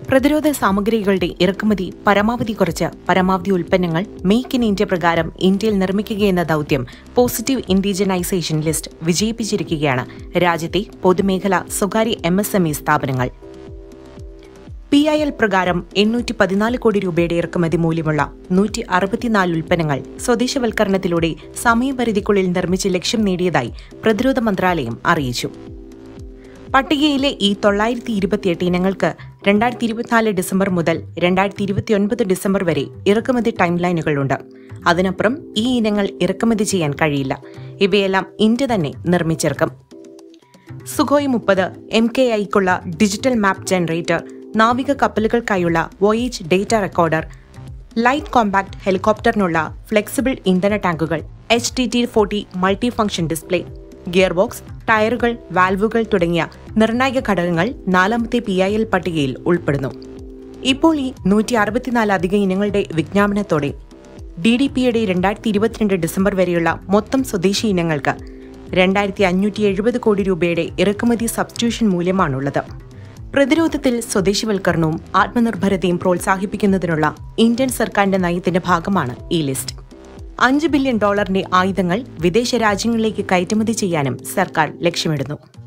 പ്രതിരോധ സാമഗ്രികളുടെ ഇറക്കുമതി പരമാവധി കുറച്ച് പരമാവധി ഉൽപ്പന്നങ്ങൾ മേക്ക് ഇൻ ഇന്ത്യ പ്രകാരം ഇന്ത്യയിൽ നിർമ്മിക്കുകയെന്ന ദൌത്യം പോസിറ്റീവ് ഇൻഡിജനൈസേഷൻ ലിസ്റ്റ് വിജയിപ്പിച്ചിരിക്കുകയാണ് രാജ്യത്തെ പൊതുമേഖലാ സ്വകാര്യ എം എസ് എം ഇ സ്ഥാപനങ്ങൾ പി ഐ എൽ പ്രകാരം എണ്ണൂറ്റി പതിനാല് കോടി രൂപയുടെ ഇറക്കുമതി മൂല്യമുള്ള നൂറ്റി അറുപത്തിനാല് ഉൽപ്പന്നങ്ങൾ സ്വദേശവൽക്കരണത്തിലൂടെ സമയപരിധിക്കുള്ളിൽ നിർമ്മിച്ച് ലക്ഷ്യം നേടിയതായി പ്രതിരോധ മന്ത്രാലയം അറിയിച്ചു പട്ടികയിലെ ഈ തൊള്ളായിരത്തി ഇരുപത്തിയെട്ട് ഇനങ്ങൾക്ക് രണ്ടായിരത്തി ഇരുപത്തിനാല് ഡിസംബർ മുതൽ രണ്ടായിരത്തി ഇരുപത്തിയൊൻപത് ഡിസംബർ വരെ ഇറക്കുമതി ടൈം ലൈനുകളുണ്ട് അതിനപ്പുറം ഈ ഇനങ്ങൾ ഇറക്കുമതി ചെയ്യാൻ കഴിയില്ല ഇവയെല്ലാം ഇന്ത്യ തന്നെ നിർമ്മിച്ചിറക്കും സുഖോയ് മുപ്പത് എം കെ ഐക്കുള്ള ഡിജിറ്റൽ മാപ്പ് ജനറേറ്റർ നാവിക കപ്പലുകൾക്കായുള്ള voyage data recorder light compact ഹെലികോപ്റ്ററിനുള്ള ഫ്ലെക്സിബിൾ ഇന്ധന ടാങ്കുകൾ H T T forty multi function display gear box ടയറുകൾ വാൽവുകൾ തുടങ്ങിയ നിർണായക ഘടകങ്ങൾ നാലാമത്തെ പി ഐ എൽ പട്ടികയിൽ ഉൾപ്പെടുന്നു ഇപ്പോൾ ഈ നൂറ്റി അറുപത്തിനാല് അധിക ഇനങ്ങളുടെ വിജ്ഞാപനത്തോടെ ഡി ഡി പിയുടെ രണ്ടായിരത്തി ഇരുപത്തിരണ്ട് ഡിസംബർ വരെയുള്ള മൊത്തം സ്വദേശി ഇനങ്ങൾക്ക് രണ്ടായിരത്തി അഞ്ഞൂറ്റി എഴുപത് കോടി രൂപയുടെ ഇറക്കുമതി സബ്സ്റ്റിറ്റ്യൂഷൻ മൂല്യമാണുള്ളത് പ്രതിരോധത്തിൽ സ്വദേശിവൽക്കരണവും ആത്മനിർഭരതയും പ്രോത്സാഹിപ്പിക്കുന്നതിനുള്ള ഇന്ത്യൻ സർക്കാരിന്റെ നയത്തിന്റെ ഭാഗമാണ് ഈ ലിസ്റ്റ് അഞ്ച് ബില്യൺ ഡോളറിന്റെ ആയുധങ്ങൾ വിദേശ രാജ്യങ്ങളിലേക്ക് കയറ്റുമതി ചെയ്യാനും സർക്കാർ ലക്ഷ്യമിടുന്നു